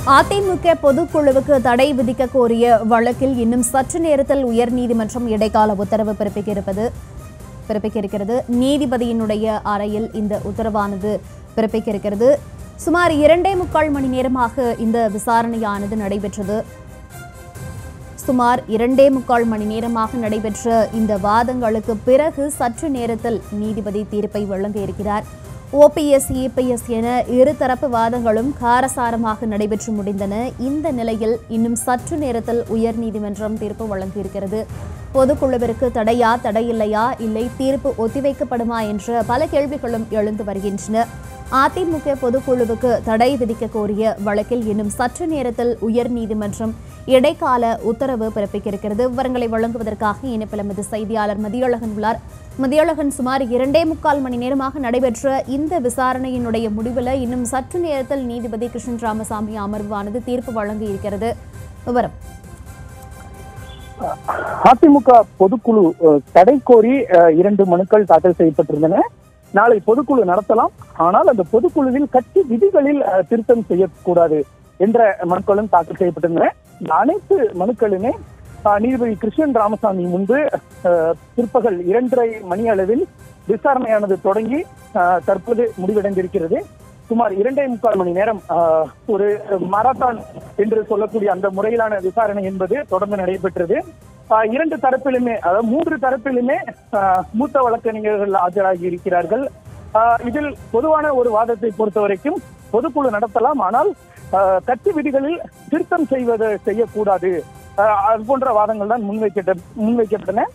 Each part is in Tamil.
அதிமுக பொதுக்குழுவுக்கு தடை விதிக்க கோரிய வழக்கில் இன்னும் சற்று நேரத்தில் உயர்நீதிமன்றம் இடைக்கால உத்தரவு பிறப்பிக்க இருப்பது பிறப்பிக்க இருக்கிறது நீதிபதியினுடைய அறையில் இந்த உத்தரவானது பிறப்பிக்க இருக்கிறது சுமார் இரண்டே முக்கால் மணி நேரமாக இந்த விசாரணையானது நடைபெற்றது சுமார் இரண்டே முக்கால் மணி நேரமாக நடைபெற்ற இந்த வாதங்களுக்கு பிறகு சற்று நேரத்தில் நீதிபதி தீர்ப்பை வழங்க இருக்கிறார் ஓபிஎஸ் இபிஎஸ் என இருதரப்பு வாதங்களும் காரசாரமாக நடைபெற்று முடிந்தன இந்த நிலையில் இன்னும் சற்று நேரத்தில் உயர்நீதிமன்றம் தீர்ப்பு வழங்கியிருக்கிறது பொதுக்குழுவிற்கு தடையா தடையில்லையா இல்லை தீர்ப்பு ஒத்திவைக்கப்படுமா என்ற பல கேள்விகளும் எழுந்து வருகின்றன அதிமுக பொதுக்குழுவுக்கு தடை விதிக்க கோரிய வழக்கில் இன்னும் சற்று நேரத்தில் உயர்நீதிமன்றம் இடைக்கால உத்தரவு பிறப்பிக்க இருக்கிறது விவரங்களை வழங்குவதற்காக இணைப்பில் எமது செய்தியாளர் மதியழகன் உள்ளார் மதியழகன் சுமார் இரண்டே முக்கால் மணி நேரமாக நடைபெற்ற இந்த விசாரணையினுடைய முடிவில் இன்னும் சற்று நேரத்தில் நீதிபதி கிருஷ்ணன் ராமசாமி அமர்வானது தீர்ப்பு வழங்கி இருக்கிறது விவரம் அதிமுக பொதுக்குழு அஹ், தடை கோரி அஹ், இரண்டு மனுக்கள் தாக்கல் செய்யப்பட்டிருந்தன நாளை பொதுக்குழு நடத்தலாம் ஆனால் அந்த பொதுக்குழுவில் கட்சி விதிகளில் அஹ், திருத்தம் செய்யக்கூடாது என்ற மனுக்களும் தாக்கல் செய்யப்பட்டிருந்தன இந்த அனைத்து மனுக்களுமே அஹ், நீதிபதி கிருஷ்ணன் ராமசாமி முன்பு அஹ், பிற்பகல் இரண்டரை மணி அளவில் விசாரணையானது தொடங்கி அஹ், தற்போது முடிவடைந்திருக்கிறது சுமார் இரண்டே முக்கால் மணி நேரம் ஆஹ், ஒரு மாரத்தான் என்று சொல்லக்கூடிய அந்த முறையிலான விசாரணை என்பது தொடர்ந்து நடைபெற்றது ஆஹ், இரண்டு தரப்பிலுமே அதாவது மூன்று தரப்பிலுமே ஆஹ், மூத்த வழக்கறிஞர்கள் ஆஜராகி இருக்கிறார்கள் ஆஹ், இதில் பொதுவான ஒரு வாதத்தை பொறுத்த வரைக்கும் பொதுக்குழு நடத்தலாம் ஆனால் ஆஹ், கட்சி விதிகளில் திருத்தம் செய்வது செய்யக்கூடாது ஆஹ், அது போன்ற வாதங்கள் தான் முன்வைக்கப்பட்ட முன்வைக்கப்பட்டன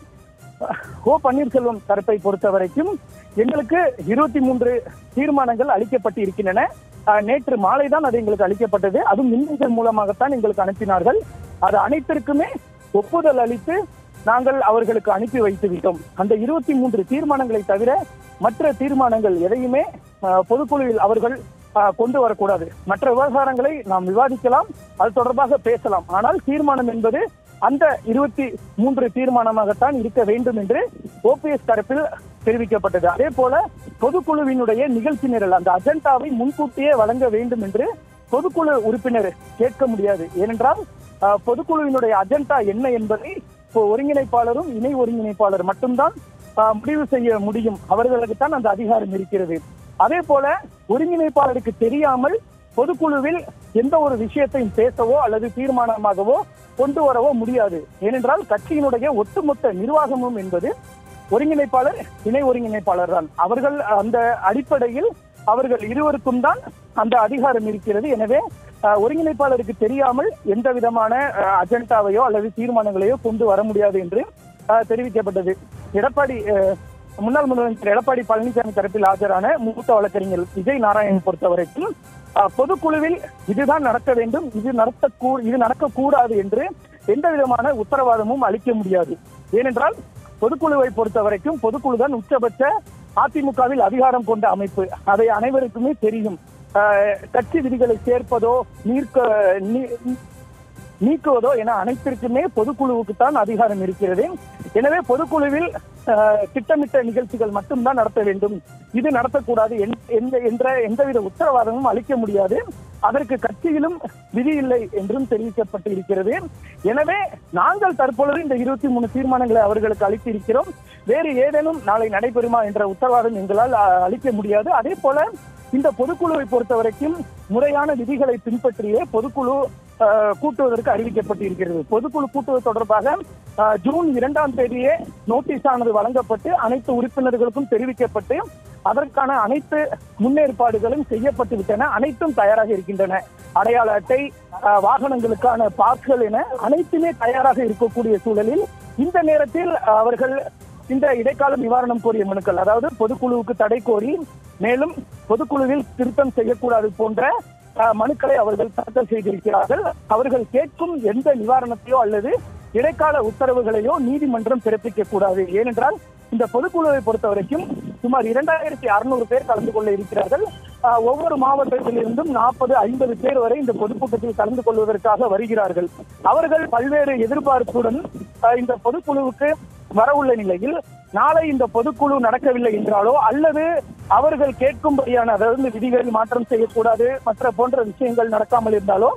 ஓ பன்னீர்செல்வம் தரப்பை பொறுத்த வரைக்கும் எங்களுக்கு இருபத்தி மூன்று தீர்மானங்கள் அளிக்கப்பட்டு இருக்கின்றன ஆஹ், நேற்று மாலை தான் அது எங்களுக்கு அளிக்கப்பட்டது அதுவும் மின்னஞ்சல் மூலமாகத்தான் எங்களுக்கு அனுப்பினார்கள் அது அனைத்திற்குமே ஒப்புதல் அளித்து நாங்கள் அவர்களுக்கு அனுப்பி வைத்து விட்டோம் அந்த இருபத்தி மூன்று தீர்மானங்களை தவிர மற்ற தீர்மானங்கள் எதையுமே ஆஹ், பொதுக்குழுவில் அவர்கள் ஆஹ், கொண்டு வரக்கூடாது மற்ற விவகாரங்களை நாம் விவாதிக்கலாம் அது தொடர்பாக பேசலாம் ஆனால் தீர்மானம் என்பது அந்த இருபத்தி மூன்று தீர்மானமாகத்தான் இருக்க வேண்டும் என்று ஓபிஎஸ் தரப்பில் தெரிவிக்கப்பட்டது அதே போல பொதுக்குழுவினுடைய நிகழ்ச்சி நிரல் அந்த அஜெண்டாவை முன்கூட்டியே வழங்க வேண்டும் என்று பொதுக்குழு உறுப்பினர் கேட்க முடியாது ஏனென்றால் ஆஹ், பொதுக்குழுவினுடைய அஜெண்டா என்ன என்பதை இப்போ ஒருங்கிணைப்பாளரும் இணை ஒருங்கிணைப்பாளர் மட்டும்தான் ஆஹ், முடிவு செய்ய முடியும் அவர்களுக்கு தான் அந்த அதிகாரம் இருக்கிறது அதே போல ஒருங்கிணைப்பாளருக்கு தெரியாமல் பொதுக்குழுவில் எந்த ஒரு விஷயத்தையும் பேசவோ அல்லது தீர்மானமாகவோ கொண்டு வரவோ முடியாது ஏனென்றால் கட்சியினுடைய ஒட்டுமொத்த நிர்வாகமும் என்பது ஒருங்கிணைப்பாளர் இணை ஒருங்கிணைப்பாளர் தான் அவர்கள் அந்த அடிப்படையில் அவர்கள் இருவருக்கும் தான் அந்த அதிகாரம் இருக்கிறது எனவே அஹ், ஒருங்கிணைப்பாளருக்கு தெரியாமல் எந்த விதமான அஹ், அஜெண்டாவையோ அல்லது தீர்மானங்களையோ கொண்டு வர முடியாது என்று அஹ், தெரிவிக்கப்பட்டது எடப்பாடி அஹ், முன்னாள் முதலமைச்சர் எடப்பாடி பழனிசாமி தரப்பில் ஆஜரான மூத்த வழக்கறிஞர் விஜய் நாராயணன் பொறுத்தவரைக்கும் அஹ், பொதுக்குழுவில் இதுதான் நடக்க வேண்டும் இது நடத்த இது நடக்கக்கூடாது என்று எந்த விதமான உத்தரவாதமும் அளிக்க முடியாது ஏனென்றால் பொதுக்குழுவை பொறுத்த வரைக்கும் பொதுக்குழு தான் உச்சபட்ச அதிமுகவில் அதிகாரம் கொண்ட அமைப்பு அதை அனைவருக்குமே தெரியும் அஹ், கட்சி விதிகளை சேர்ப்பதோ நீர்க்க நீ- நீக்குவதோ என அனைத்திற்குமே பொதுக்குழுவுக்கு தான் அதிகாரம் இருக்கிறது எனவே பொதுக்குழுவில் அஹ், திட்டமிட்ட நிகழ்ச்சிகள் மட்டும்தான் நடத்த வேண்டும் இது நடத்தக்கூடாது என்- எந்த என்ற எந்தவித உத்தரவாதமும் அளிக்க முடியாது அதற்கு கட்சியிலும் விதி இல்லை என்றும் தெரிவிக்கப்பட்டு இருக்கிறது எனவே நாங்கள் தற்பொழுது இந்த இருபத்தி மூணு தீர்மானங்களை அவர்களுக்கு அளித்திருக்கிறோம் வேறு ஏதேனும் நாளை நடைபெறுமா என்ற உத்தரவாதம் எங்களால் அஹ், அளிக்க முடியாது அதே போல இந்த பொதுக்குழுவை பொறுத்த வரைக்கும் முறையான விதிகளை பின்பற்றியே பொதுக்குழு அஹ், கூட்டுவதற்கு அறிவிக்கப்பட்டு இருக்கிறது பொதுக்குழு கூட்டுவது தொடர்பாக அஹ், ஜூன் இரண்டாம் தேதியே நோட்டீஸ் ஆனது வழங்கப்பட்டு அனைத்து உறுப்பினர்களுக்கும் தெரிவிக்கப்பட்டு அதற்கான அனைத்து முன்னேற்பாடுகளும் செய்யப்பட்டு விட்டன அனைத்தும் தயாராக இருக்கின்றன அடையாள அட்டை அஹ், வாகனங்களுக்கான பாஸ்கள் என அனைத்துமே தயாராக இருக்கக்கூடிய சூழலில் இந்த நேரத்தில் அவர்கள் இந்த இடைக்கால நிவாரணம் கோரிய மனுக்கள் அதாவது பொதுக்குழுவுக்கு தடை கோரி மேலும் பொதுக்குழுவில் திருத்தம் செய்யக்கூடாது போன்ற அஹ், மனுக்களை அவர்கள் தாக்கல் செய்திருக்கிறார்கள் அவர்கள் கேட்கும் எந்த நிவாரணத்தையோ அல்லது இடைக்கால உத்தரவுகளையோ நீதிமன்றம் பிறப்பிக்க கூடாது ஏனென்றால் இந்த பொதுக்குழுவை பொறுத்த வரைக்கும் சுமார் இரண்டாயிரத்தி அறுநூறு பேர் கலந்து கொள்ள இருக்கிறார்கள் அஹ், ஒவ்வொரு மாவட்டத்திலிருந்தும் நாற்பது ஐம்பது பேர் வரை இந்த பொதுக்கூட்டத்தில் கலந்து கொள்வதற்காக வருகிறார்கள் அவர்கள் பல்வேறு எதிர்பார்ப்புடன் அஹ், இந்த பொதுக்குழுவுக்கு வரவுள்ள நிலையில் நாளை இந்த பொதுக்குழு நடக்கவில்லை என்றாலோ அல்லது அவர்கள் கேட்கும்படியான அதாவது இந்த விதிகளில் மாற்றம் செய்யக்கூடாது மற்ற போன்ற விஷயங்கள் நடக்காமல் இருந்தாலோ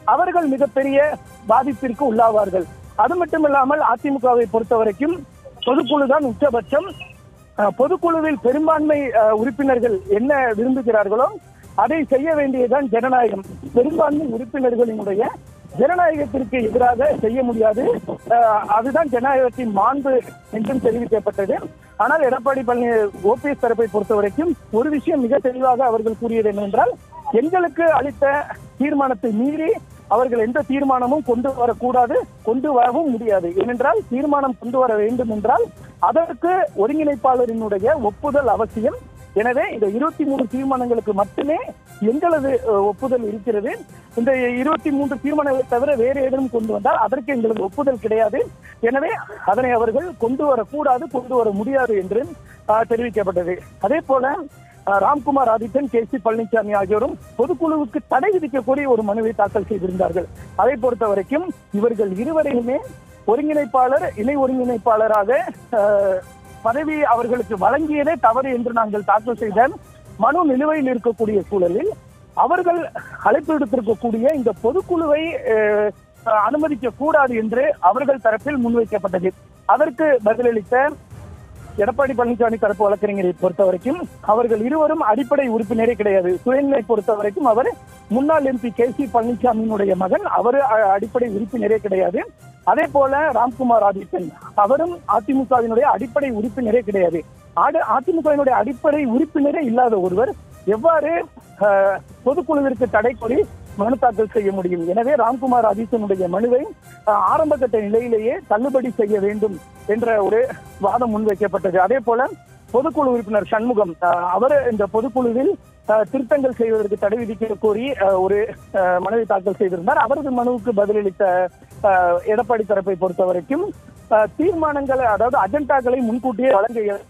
அவர்கள் மிகப்பெரிய பாதிப்பிற்கு உள்ளாவார்கள் அது மட்டுமில்லாமல் அதிமுகவை பொறுத்த வரைக்கும் பொதுக்குழு தான் உச்சபட்சம் அஹ், பொதுக்குழுவில் பெரும்பான்மை அஹ், உறுப்பினர்கள் என்ன விரும்புகிறார்களோ அதை செய்ய வேண்டியதுதான் ஜனநாயகம் பெரும்பான்மை உறுப்பினர்களினுடைய ஜனநாயகத்திற்கு எதிராக செய்ய முடியாது அஹ், அதுதான் ஜனநாயகத்தின் மாண்பு என்றும் தெரிவிக்கப்பட்டது ஆனால் எடப்பாடி பழனி ஓபிஎஸ் தரப்பை பொறுத்த வரைக்கும் ஒரு விஷயம் மிக தெளிவாக அவர்கள் கூறியது என்னவென்றால் எங்களுக்கு அளித்த தீர்மானத்தை மீறி அவர்கள் எந்த தீர்மானமும் கொண்டு வரக்கூடாது கொண்டு வரவும் முடியாது ஏனென்றால் தீர்மானம் கொண்டு வர வேண்டும் என்றால் அதற்கு ஒருங்கிணைப்பாளரினுடைய ஒப்புதல் அவசியம் எனவே இந்த இருபத்தி மூணு தீர்மானங்களுக்கு மட்டுமே எங்களது அஹ், ஒப்புதல் இருக்கிறது இந்த இருபத்தி மூன்று தீர்மானங்களை தவிர வேறு ஏதேனும் கொண்டு வந்தால் அதற்கு எங்களது ஒப்புதல் கிடையாது எனவே அதனை அவர்கள் கொண்டு வரக்கூடாது கொண்டு வர முடியாது என்று அஹ், தெரிவிக்கப்பட்டது அதே போல அஹ், ராம்குமார் ஆதித்தன் கே சி பழனிசாமி ஆகியோரும் பொதுக்குழுவுக்கு தடை விதிக்கக்கூடிய ஒரு மனுவை தாக்கல் செய்திருந்தார்கள் அதை பொறுத்த வரைக்கும் இவர்கள் இருவரையுமே ஒருங்கிணைப்பாளர் இணை ஒருங்கிணைப்பாளராக அஹ், பதவி அவர்களுக்கு வழங்கியதே தவறு என்று நாங்கள் தாக்கல் செய்த மனு நிலுவையில் இருக்கக்கூடிய சூழலில் அவர்கள் அழைப்பு விடுத்திருக்கக்கூடிய இந்த பொதுக்குழுவை அஹ், அனுமதிக்க கூடாது என்று அவர்கள் தரப்பில் முன்வைக்கப்பட்டது அதற்கு பதிலளித்த எடப்பாடி பழனிசாமி தரப்பு வழக்கறிஞரை பொறுத்த வரைக்கும் அவர்கள் இருவரும் அடிப்படை உறுப்பினரே கிடையாது சுயநிலை பொறுத்த வரைக்கும் அவர் முன்னாள் எம்பி கே சி பழனிசாமியினுடைய மகன் அவர் அ- அடிப்படை உறுப்பினரே கிடையாது அதே போல ராம்குமார் ஆதித்தன் அவரும் அதிமுகவினுடைய அடிப்படை உறுப்பினரே கிடையாது ஆடு- அதிமுகவினுடைய அடிப்படை உறுப்பினரே இல்லாத ஒருவர் எவ்வாறு அஹ், பொதுக்குழுவிற்கு தடை கோரி மனு தாக்கல் செய்ய முடியும் எனவே ராம்குமார் ஆதித்தனுடைய மனுவை அஹ், ஆரம்ப கட்ட நிலையிலேயே தள்ளுபடி செய்ய வேண்டும் என்ற ஒரு வாதம் முன்வைக்கப்பட்டது அதே போல பொதுக்குழு உறுப்பினர் சண்முகம் அஹ், அவர் இந்த பொதுக்குழுவில் அஹ், திருத்தங்கள் செய்வதற்கு தடை விதிக்க கோரி அஹ், ஒரு அஹ், மனுவை தாக்கல் செய்திருந்தார் அவரது மனுவுக்கு பதிலளித்த அஹ், எடப்பாடி தரப்பை பொறுத்த வரைக்கும் அஹ், தீர்மானங்களை அதாவது அஜெண்டாக்களை முன்கூட்டியே வழங்க இயல-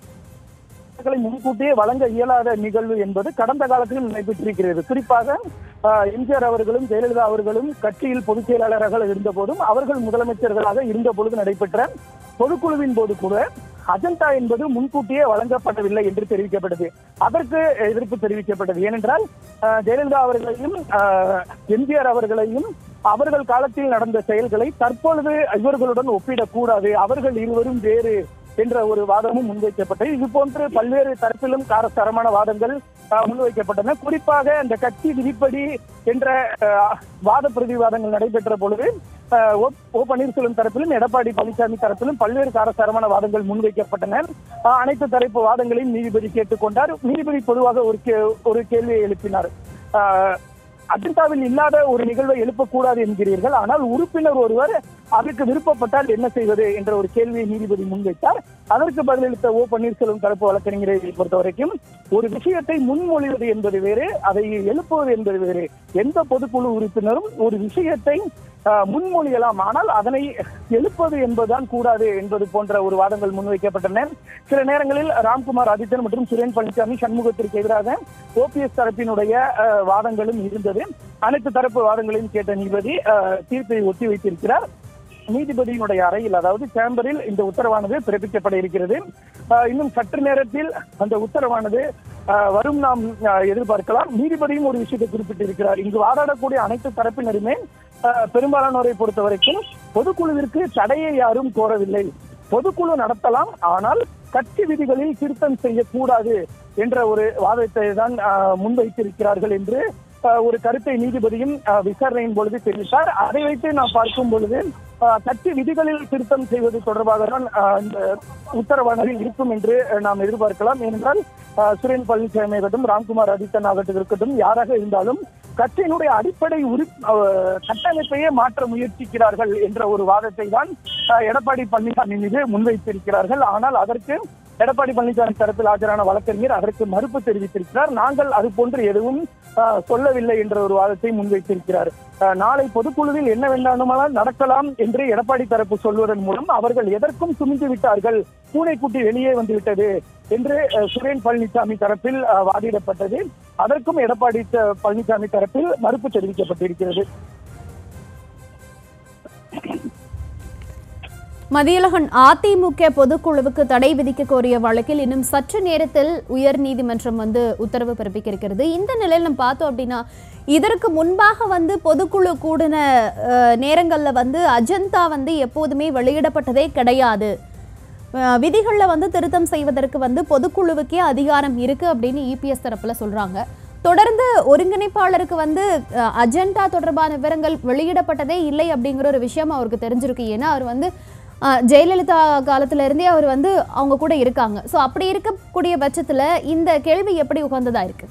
களை முன்கூட்டியே வழங்க இயலாத நிகழ்வு என்பது கடந்த காலத்தில் நடைபெற்றிருக்கிறது குறிப்பாக ஆஹ், எம்ஜிஆர் அவர்களும் ஜெயலலிதா அவர்களும் கட்சியில் பொதுச் செயலாளராக இருந்த போதும் அவர்கள் முதலமைச்சர்களாக இருந்த பொழுது நடைபெற்ற பொதுக்குழுவின் போது கூட அஜெண்டா என்பது முன்கூட்டியே வழங்கப்படவில்லை என்று தெரிவிக்கப்பட்டது அதற்கு எதிர்ப்பு தெரிவிக்கப்பட்டது ஏனென்றால் ஆஹ், ஜெயலலிதா அவர்களையும் ஆஹ், எம்ஜிஆர் அவர்களையும் அவர்கள் காலத்தில் நடந்த செயல்களை தற்பொழுது இவர்களுடன் ஒப்பிடக்கூடாது அவர்கள் இருவரும் வேறு என்ற ஒரு வாதமும் முன்வைக்கப்பட்டது இது போன்று பல்வேறு தரப்பிலும் காரசாரமான வாதங்கள் ஆஹ், முன்வைக்கப்பட்டன குறிப்பாக அந்த கட்சி விதிப்படி என்ற ஆஹ், வாத பிரதிவாதங்கள் நடைபெற்ற பொழுது ஆஹ், ஓ ஓ பன்னீர்செல்வம் தரப்பிலும் எடப்பாடி பழனிசாமி தரப்பிலும் பல்வேறு காரசாரமான வாதங்கள் முன்வைக்கப்பட்டன ஆஹ், அனைத்து தரப்பு வாதங்களையும் நீதிபதி கேட்டுக்கொண்டார் நீதிபதி பொதுவாக ஒரு கே- ஒரு கேள்வியை எழுப்பினார் ஆஹ், அஜெண்டாவில் இல்லாத ஒரு நிகழ்வை எழுப்பக்கூடாது என்கிறீர்கள் ஆனால் உறுப்பினர் ஒருவர் அதற்கு விருப்பப்பட்டால் என்ன செய்வது என்ற ஒரு கேள்வியை நீதிபதி முன்வைத்தார் அதற்கு பதிலளித்த ஓ பன்னீர்செல்வம் தரப்பு வழக்கறிஞரை பொறுத்த வரைக்கும் ஒரு விஷயத்தை முன்மொழிவது என்பது வேறு அதை எழுப்புவது என்பது வேறு எந்த பொதுக்குழு உறுப்பினரும் ஒரு விஷயத்தை ஆஹ், முன்மொழியலாம் ஆனால் அதனை எழுப்பது என்பதுதான் கூடாது என்பது போன்ற ஒரு வாதங்கள் முன்வைக்கப்பட்டன சில நேரங்களில் ராம்குமார் ஆதித்தன் மற்றும் சுரேன் பழனிசாமி சண்முகத்திற்கு எதிராக ஓபிஎஸ் தரப்பினுடைய ஆஹ், வாதங்களும் இருந்தது அனைத்து தரப்பு வாதங்களையும் கேட்ட நீதிபதி ஆஹ், தீர்ப்பை ஒத்தி வைத்திருக்கிறார் நீதிபதியினுடைய அறையில் அதாவது சேம்பரில் இந்த உத்தரவானது பிறப்பிக்கப்பட இருக்கிறது ஆஹ், இன்னும் சற்று நேரத்தில் அந்த உத்தரவானது ஆஹ், வரும் நாம் ஆஹ், எதிர்பார்க்கலாம் நீதிபதியும் ஒரு விஷயத்தை குறிப்பிட்டிருக்கிறார் இங்கு வாதாடக்கூடிய அனைத்து தரப்பினருமே ஆஹ், பெரும்பாலானோரை பொறுத்த வரைக்கும் பொதுக்குழுவிற்கு தடையை யாரும் கோரவில்லை பொதுக்குழு நடத்தலாம் ஆனால் கட்சி விதிகளில் திருத்தம் செய்யக்கூடாது என்ற ஒரு வாதத்தை தான் ஆஹ், முன்வைத்திருக்கிறார்கள் என்று ஆஹ், ஒரு கருத்தை நீதிபதியும் ஆஹ், விசாரணையின் பொழுது தெரிவித்தார் அதை வைத்து நாம் பார்க்கும் பொழுது ஆஹ், கட்சி விதிகளில் திருத்தம் செய்வது தொடர்பாக தான் ஆஹ், இந்த உத்தரவானது இருக்கும் என்று ஆஹ், நாம் எதிர்பார்க்கலாம் ஏனென்றால் ஆஹ், சுரேன் பழனிசாமி ஆகட்டும் ராம்குமார் ஆதித்தன் ஆகட்டும் இருக்கட்டும் யாராக இருந்தாலும் கட்சியினுடைய அடிப்படை உரி ஆஹ், கட்டமைப்பையே மாற்ற முயற்சிக்கிறார்கள் என்ற ஒரு வாதத்தை தான் ஆஹ், எடப்பாடி பழனிசாமி மீது முன்வைத்திருக்கிறார்கள் ஆனால் அதற்கு எடப்பாடி பழனிசாமி தரப்பில் ஆஜரான வழக்கறிஞர் அதற்கு மறுப்பு தெரிவித்திருக்கிறார் நாங்கள் அது போன்று எதுவும் ஆஹ், சொல்லவில்லை என்ற ஒரு வாதத்தை முன்வைத்திருக்கிறார் ஆஹ், நாளை பொதுக்குழுவில் என்ன வேண்டாமானால் நடக்கலாம் என்று எடப்பாடி தரப்பு சொல்வதன் மூலம் அவர்கள் எதற்கும் துணிந்து விட்டார்கள் பூனைக்குட்டி வெளியே வந்து விட்டது என்று ஆஹ், சுரேன் பழனிசாமி தரப்பில் ஆஹ், வாதிடப்பட்டது அதற்கும் எடப்பாடி த- பழனிசாமி தரப்பில் மறுப்பு தெரிவிக்கப்பட்டிருக்கிறது மதியழகன் அதிமுக பொதுக்குழுவுக்கு தடை விதிக்க கோரிய வழக்கில் இன்னும் சற்று நேரத்தில் உயர்நீதிமன்றம் வந்து உத்தரவு பிறப்பிக்க இருக்கிறது இந்த நிலையில் நம்ம பார்த்தோம் அப்படின்னா இதற்கு முன்பாக வந்து பொதுக்குழு கூடின அஹ், நேரங்கள்ல வந்து அஜந்தா வந்து எப்போதுமே வெளியிடப்பட்டதே கிடையாது அஹ், விதிகள்ல வந்து திருத்தம் செய்வதற்கு வந்து பொதுக்குழுவுக்கே அதிகாரம் இருக்கு அப்படின்னு இபிஎஸ் தரப்புல சொல்றாங்க தொடர்ந்து ஒருங்கிணைப்பாளருக்கு வந்து அஹ், அஜெண்டா தொடர்பான விவரங்கள் வெளியிடப்பட்டதே இல்லை அப்படிங்கிற ஒரு விஷயம் அவருக்கு தெரிஞ்சிருக்கு ஏன்னா அவர் வந்து அஹ், ஜெயலலிதா காலத்துல இருந்தே அவர் வந்து அவங்க கூட இருக்காங்க ஸோ அப்படி இருக்கக்கூடிய பட்சத்துல இந்த கேள்வி எப்படி உகந்ததா இருக்கு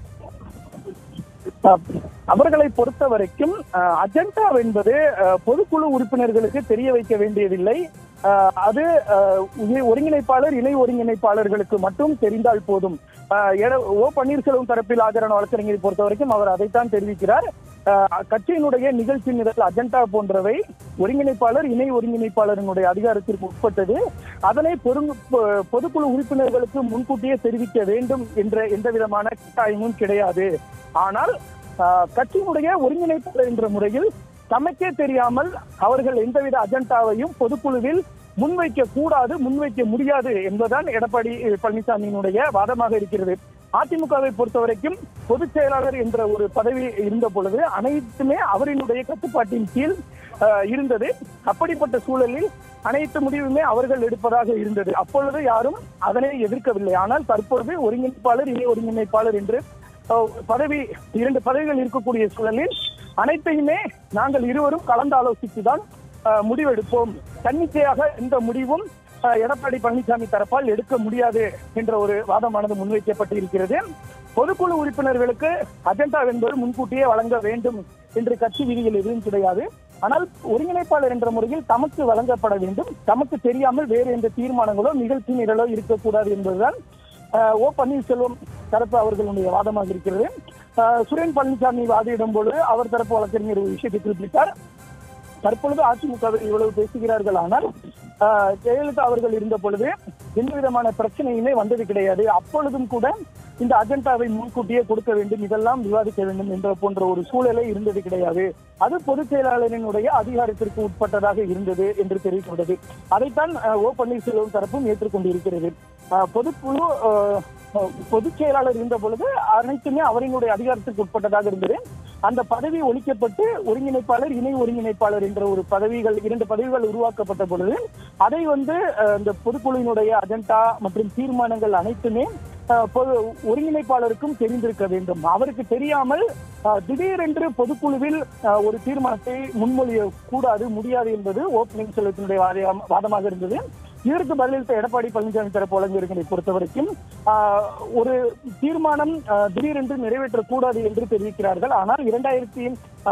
அஹ் அவர்களை பொறுத்த வரைக்கும் அஹ், அஜெண்டா என்பது அஹ், பொதுக்குழு உறுப்பினர்களுக்கு தெரிய வைக்க வேண்டியதில்லை அஹ், அது அஹ், இணை- ஒருங்கிணைப்பாளர் இணை ஒருங்கிணைப்பாளர்களுக்கு மட்டும் தெரிந்தால் போதும் அஹ், எட- ஓ பன்னீர்செல்வம் தரப்பில் ஆஜரான வழக்கறிஞரை பொறுத்த வரைக்கும் அவர் அதைத்தான் தெரிவிக்கிறார் அஹ், கட்சியினுடைய நிகழ்ச்சி நிரல் அஜெண்டா போன்றவை ஒருங்கிணைப்பாளர் இணை ஒருங்கிணைப்பாளரினுடைய அதிகாரத்திற்கு உட்பட்டது அதனை பொருங்கு பொ- பொதுக்குழு உறுப்பினர்களுக்கு முன்கூட்டியே தெரிவிக்க வேண்டும் என்ற எந்த விதமான கட்டாயமும் கிடையாது ஆனால் ஆஹ், கட்சியினுடைய ஒருங்கிணைப்பாளர் என்ற முறையில் தமக்கே தெரியாமல் அவர்கள் எந்தவித அஜெண்டாவையும் பொதுக்குழுவில் முன்வைக்க கூடாது முன்வைக்க முடியாது என்பதுதான் எடப்பாடி பழனிசாமியினுடைய வாதமாக இருக்கிறது அதிமுகவை பொறுத்த வரைக்கும் பொதுச் செயலாளர் என்ற ஒரு பதவி இருந்த பொழுது அனைத்துமே அவரினுடைய கட்டுப்பாட்டின் கீழ் ஆஹ், இருந்தது அப்படிப்பட்ட சூழலில் அனைத்து முடிவுமே அவர்கள் எடுப்பதாக இருந்தது அப்பொழுது யாரும் அதனை எதிர்க்கவில்லை ஆனால் தற்பொழுது ஒருங்கிணைப்பாளர் இணை ஒருங்கிணைப்பாளர் என்று அஹ், பதவி இரண்டு பதவிகள் இருக்கக்கூடிய சூழலில் அனைத்தையுமே நாங்கள் இருவரும் கலந்து ஆலோசித்துதான் அஹ், முடிவெடுப்போம் தன்னிச்சையாக எந்த முடிவும் அஹ், எடப்பாடி பழனிசாமி தரப்பால் எடுக்க முடியாது என்ற ஒரு வாதமானது முன்வைக்கப்பட்டு இருக்கிறது பொதுக்குழு உறுப்பினர்களுக்கு அஜெண்டா என்பது முன்கூட்டியே வழங்க வேண்டும் என்று கட்சி விதிகள் எதுவும் கிடையாது ஆனால் ஒருங்கிணைப்பாளர் என்ற முறையில் தமக்கு வழங்கப்பட வேண்டும் தமக்கு தெரியாமல் வேறு எந்த தீர்மானங்களோ நிகழ்ச்சி நிரலோ இருக்கக்கூடாது என்பதுதான் அஹ், ஓ பன்னீர்செல்வம் தரப்பு அவர்களுடைய வாதமாக இருக்கிறது அஹ், சுரேன் பழனிசாமி வாதிடும் பொழுது அவர் தரப்பு வழக்கறிஞர் ஒரு விஷயத்தை குறிப்பிட்டார் தற்பொழுது அதிமுகவில் இவ்வளவு பேசுகிறார்கள் ஆனால் ஆஹ், ஜெயலலிதா அவர்கள் இருந்த பொழுது எந்த விதமான பிரச்சனையுமே வந்தது கிடையாது அப்பொழுதும் கூட இந்த அஜெண்டாவை முன்கூட்டியே கொடுக்க வேண்டும் இதெல்லாம் விவாதிக்க வேண்டும் என்ற போன்ற ஒரு சூழலே இருந்தது கிடையாது அது பொதுச் செயலாளரினுடைய அதிகாரத்திற்கு உட்பட்டதாக இருந்தது என்று தெரிவிக்கப்பட்டது அதைத்தான் ஆஹ், ஓ பன்னீர்செல்வம் தரப்பும் ஏற்றுக்கொண்டிருக்கிறது ஆஹ், பொதுக்குழு ஆஹ், பொதுச் செயலாளர் இருந்த பொழுது அனைத்துமே அவரினுடைய அதிகாரத்துக்கு உட்பட்டதாக இருந்தது அந்த பதவி ஒழிக்கப்பட்டு ஒருங்கிணைப்பாளர் இணை ஒருங்கிணைப்பாளர் என்ற ஒரு பதவிகள் இரண்டு பதவிகள் உருவாக்கப்பட்ட பொழுது அதை வந்து அஹ், இந்த பொதுக்குழுவினுடைய அஜெண்டா மற்றும் தீர்மானங்கள் அனைத்துமே அஹ், பொது ஒருங்கிணைப்பாளருக்கும் தெரிந்திருக்க வேண்டும் அவருக்கு தெரியாமல் அஹ், திடீரென்று பொதுக்குழுவில் அஹ், ஒரு தீர்மானத்தை முன்மொழிய கூடாது முடியாது என்பது ஓ பன்னீர்செல்வத்தினுடைய வாதம்- வாதமாக இருந்தது இதற்கு பதிலளித்த எடப்பாடி பழனிசாமி தரப்பு வழங்கியிருக்கிறதை பொறுத்த வரைக்கும் ஆஹ், ஒரு தீர்மானம் ஆஹ், திடீரென்று நிறைவேற்றக்கூடாது என்று தெரிவிக்கிறார்கள் ஆனால் இரண்டாயிரத்தி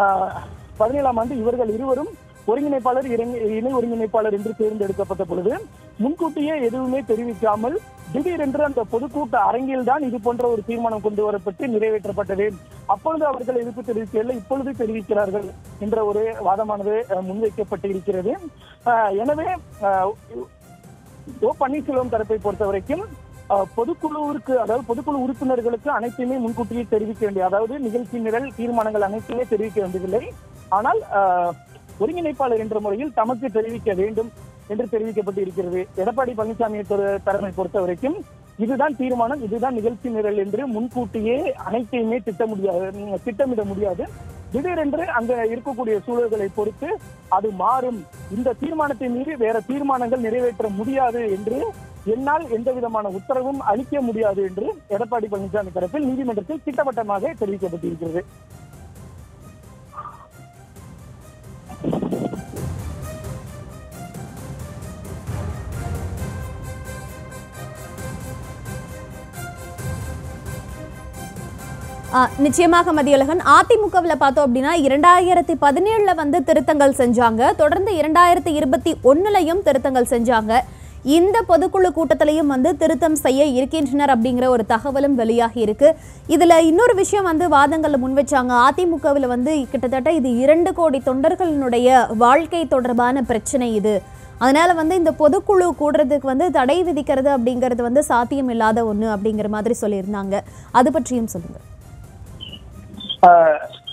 பதினேழாம் ஆண்டு இவர்கள் இருவரும் ஒருங்கிணைப்பாளர் இணை- இணை ஒருங்கிணைப்பாளர் என்று தேர்ந்தெடுக்கப்பட்ட பொழுது முன்கூட்டியே எதுவுமே தெரிவிக்காமல் திடீரென்று அந்த பொதுக்கூட்ட அரங்கில் தான் இது போன்ற ஒரு தீர்மானம் கொண்டு வரப்பட்டு நிறைவேற்றப்பட்டது அப்பொழுது அவர்கள் எதிர்ப்பு தெரிவிக்கவில்லை இப்பொழுது தெரிவிக்கிறார்கள் என்ற ஒரு வாதமானது ஆஹ், முன்வைக்கப்பட்டு இருக்கிறது ஆஹ், எனவே ஆஹ், ஓ பன்னீர்செல்வம் தரப்பை பொறுத்த வரைக்கும் அஹ், பொதுக்குழுவிற்கு அதாவது பொதுக்குழு உறுப்பினர்களுக்கு அனைத்தையுமே முன்கூட்டியே தெரிவிக்க வேண்டிய அதாவது நிகழ்ச்சி நிரல் தீர்மானங்கள் அனைத்துமே தெரிவிக்க வேண்டியதில்லை ஆனால் அஹ், ஒருங்கிணைப்பாளர் என்ற முறையில் தமக்கு தெரிவிக்க வேண்டும் என்று தெரிவிக்கப்பட்டு இருக்கிறது எடப்பாடி பழனிசாமி தலைமை பொறுத்த வரைக்கும் இதுதான் தீர்மானம் இதுதான் நிகழ்ச்சி நிரல் என்று முன்கூட்டியே அனைத்தையுமே திட்ட முடியாது திட்டமிட முடியாது திடீரென்று அங்க இருக்கக்கூடிய சூழல்களை பொறுத்து அது மாறும் இந்த தீர்மானத்தை மீறி வேற தீர்மானங்கள் நிறைவேற்ற முடியாது என்று என்னால் எந்த விதமான உத்தரவும் அளிக்க முடியாது என்று எடப்பாடி பழனிசாமி தரப்பில் நீதிமன்றத்தில் திட்டவட்டமாக தெரிவிக்கப்பட்டிருக்கிறது ஆ, நிச்சயமாக மதியழகன் அதிமுகவில் பார்த்தோம் அப்படின்னா இரண்டாயிரத்தி பதினேழுல வந்து திருத்தங்கள் செஞ்சாங்க தொடர்ந்து இரண்டாயிரத்தி இருபத்தி ஒன்னுலையும் திருத்தங்கள் செஞ்சாங்க இந்த பொதுக்குழு கூட்டத்திலையும் வந்து திருத்தம் செய்ய இருக்கின்றனர் அப்படிங்கிற ஒரு தகவலும் வெளியாகி இருக்கு இதுல இன்னொரு விஷயம் வந்து வாதங்கள்ல முன்வச்சாங்க அதிமுகவில் வந்து கிட்டத்தட்ட இது இரண்டு கோடி தொண்டர்களினுடைய வாழ்க்கை தொடர்பான பிரச்சனை இது அதனால வந்து இந்த பொதுக்குழு கூடுறதுக்கு வந்து தடை விதிக்கிறது அப்படிங்கிறது வந்து சாத்தியம் இல்லாத ஒண்ணு அப்படிங்கிற மாதிரி சொல்லியிருந்தாங்க அது பற்றியும் சொல்லுங்க ஆஹ்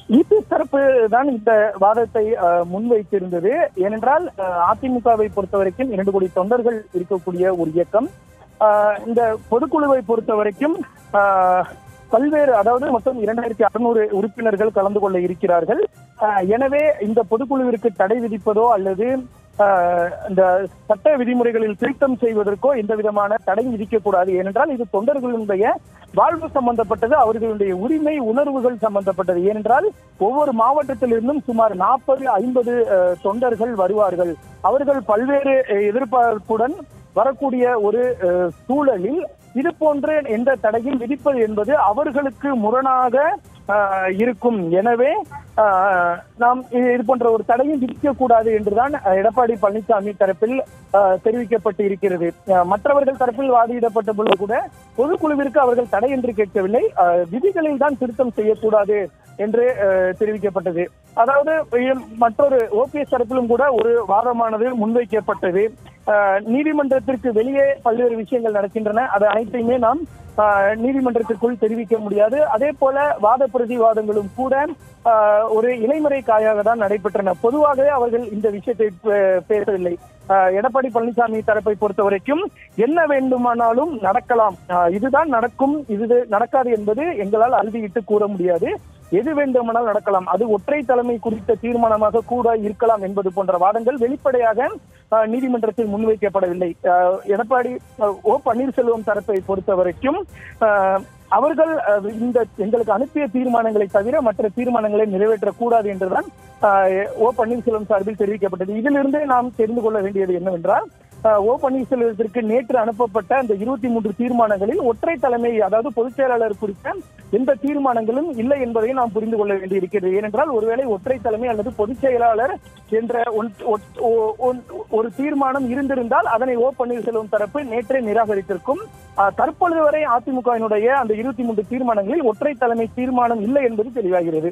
இபிஎஸ் தரப்பு தான் இந்த வாதத்தை அஹ், முன்வைத்திருந்தது ஏனென்றால் அஹ், அதிமுகவை பொறுத்த வரைக்கும் இரண்டு கோடி தொண்டர்கள் இருக்கக்கூடிய ஒரு இயக்கம் அஹ், இந்த பொதுக்குழுவை பொறுத்த வரைக்கும் அஹ், பல்வேறு அதாவது மொத்தம் இரண்டாயிரத்தி அறுநூறு உறுப்பினர்கள் கலந்து கொள்ள இருக்கிறார்கள் அஹ், எனவே இந்த பொதுக்குழுவிற்கு தடை விதிப்பதோ அல்லது அஹ், இந்த சட்ட விதிமுறைகளில் திருத்தம் செய்வதற்கோ எந்த விதமான தடை விதிக்கக்கூடாது ஏனென்றால் இது தொண்டர்களுடைய வாழ்வு சம்பந்தப்பட்டது அவர்களுடைய உரிமை உணர்வுகள் சம்பந்தப்பட்டது ஏனென்றால் ஒவ்வொரு மாவட்டத்திலிருந்தும் சுமார் நாற்பது ஐம்பது தொண்டர்கள் வருவார்கள் அவர்கள் பல்வேறு அஹ், எதிர்பார்ப்புடன் வரக்கூடிய ஒரு அஹ், சூழலில் இது போன்ற எந்த தடையும் விதிப்பது என்பது அவர்களுக்கு முரணாக அஹ், இருக்கும் எனவே அஹ், நாம் இது இது போன்ற ஒரு தடையும் விதிக்க கூடாது என்றுதான் அஹ், எடப்பாடி பழனிசாமி தரப்பில் அஹ், தெரிவிக்கப்பட்டு இருக்கிறது அஹ், மற்றவர்கள் தரப்பில் வாதிடப்பட்ட பொழுது கூட பொதுக்குழுவிற்கு அவர்கள் தடை என்று கேட்கவில்லை அஹ், விதிகளில் தான் திருத்தம் செய்யக்கூடாது என்று அஹ், தெரிவிக்கப்பட்டது அதாவது இ- மற்றொரு ஓபிஎஸ் தரப்பிலும் கூட ஒரு வாதமானது முன்வைக்கப்பட்டது அஹ், நீதிமன்றத்திற்கு வெளியே பல்வேறு விஷயங்கள் நடக்கின்றன அது அனைத்தையுமே நாம் அஹ், நீதிமன்றத்திற்குள் தெரிவிக்க முடியாது அதே போல வாத பிரதிவாதங்களும் கூட அஹ், ஒரு இலைமறை காயாக தான் நடைபெற்றன பொதுவாகவே அவர்கள் இந்த விஷயத்தை பே- பேசவில்லை அஹ், எடப்பாடி பழனிசாமி தரப்பை பொறுத்த வரைக்கும் என்ன வேண்டுமானாலும் நடக்கலாம் அஹ், இதுதான் நடக்கும் இது நடக்காது என்பது எங்களால் அறுதியிட்டு கூற முடியாது எது வேண்டுமானால் நடக்கலாம் அது ஒற்றை தலைமை குறித்த தீர்மானமாக கூட இருக்கலாம் என்பது போன்ற வாதங்கள் வெளிப்படையாக அஹ், நீதிமன்றத்தில் முன்வைக்கப்படவில்லை அஹ், எடப்பாடி அஹ், ஓ பன்னீர்செல்வம் தரப்பை பொறுத்த வரைக்கும் அஹ், அவர்கள் அஹ், இந்த எங்களுக்கு அனுப்பிய தீர்மானங்களை தவிர மற்ற தீர்மானங்களை நிறைவேற்றக்கூடாது என்றுதான் அஹ், ஓ பன்னீர்செல்வம் சார்பில் தெரிவிக்கப்பட்டது இதிலிருந்து நாம் தெரிந்து கொள்ள வேண்டியது என்னவென்றால் அஹ், ஓ பன்னீர்செல்வத்திற்கு நேற்று அனுப்பப்பட்ட அந்த இருபத்தி மூன்று தீர்மானங்களில் ஒற்றை தலைமை அதாவது பொதுச் செயலாளர் குறித்த எந்த தீர்மானங்களும் இல்லை என்பதை நாம் புரிந்து கொள்ள வேண்டியிருக்கிறது ஏனென்றால் ஒருவேளை ஒற்றை தலைமை அல்லது பொதுச் செயலாளர் என்ற ஒன்- ஒட்- ஒ- ஒன்- ஒரு தீர்மானம் இருந்திருந்தால் அதனை ஓ பன்னீர்செல்வம் தரப்பு நேற்றே நிராகரித்திருக்கும் அஹ், தற்பொழுது வரை அதிமுகவினுடைய அந்த இருபத்தி மூன்று தீர்மானங்களில் ஒற்றை தலைமை தீர்மானம் இல்லை என்பது தெளிவாகிறது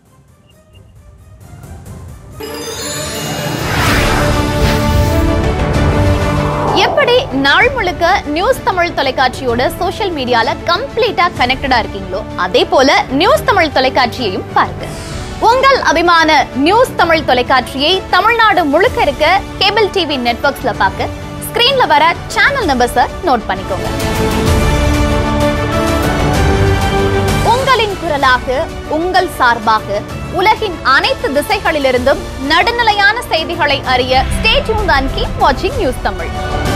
எப்படி நாள் முழுக்க நியூஸ் தமிழ் தொலைக்காட்சியோட சோஷியல் மீடியால கம்ப்ளீட்டா கனெக்டடா இருக்கீங்களோ அதே போல நியூஸ் தமிழ் தொலைக்காட்சியையும் பாருங்க உங்கள் அபிமான நியூஸ் தமிழ் தொலைக்காட்சியை தமிழ்நாடு முழுக்க இருக்க கேபிள் டிவி நெட்வொர்க்ஸ்ல பார்க்க ஸ்கிரீன்ல வர சேனல் நம்பர்ஸை நோட் பண்ணிக்கோங்க உங்களின் குரலாக உங்கள் சார்பாக உலகின் அனைத்து திசைகளிலிருந்தும் நடுநிலையான செய்திகளை அறிய ஸ்டே டியூன் அண்ட் கீப் வாட்சிங் நியூஸ் தமிழ்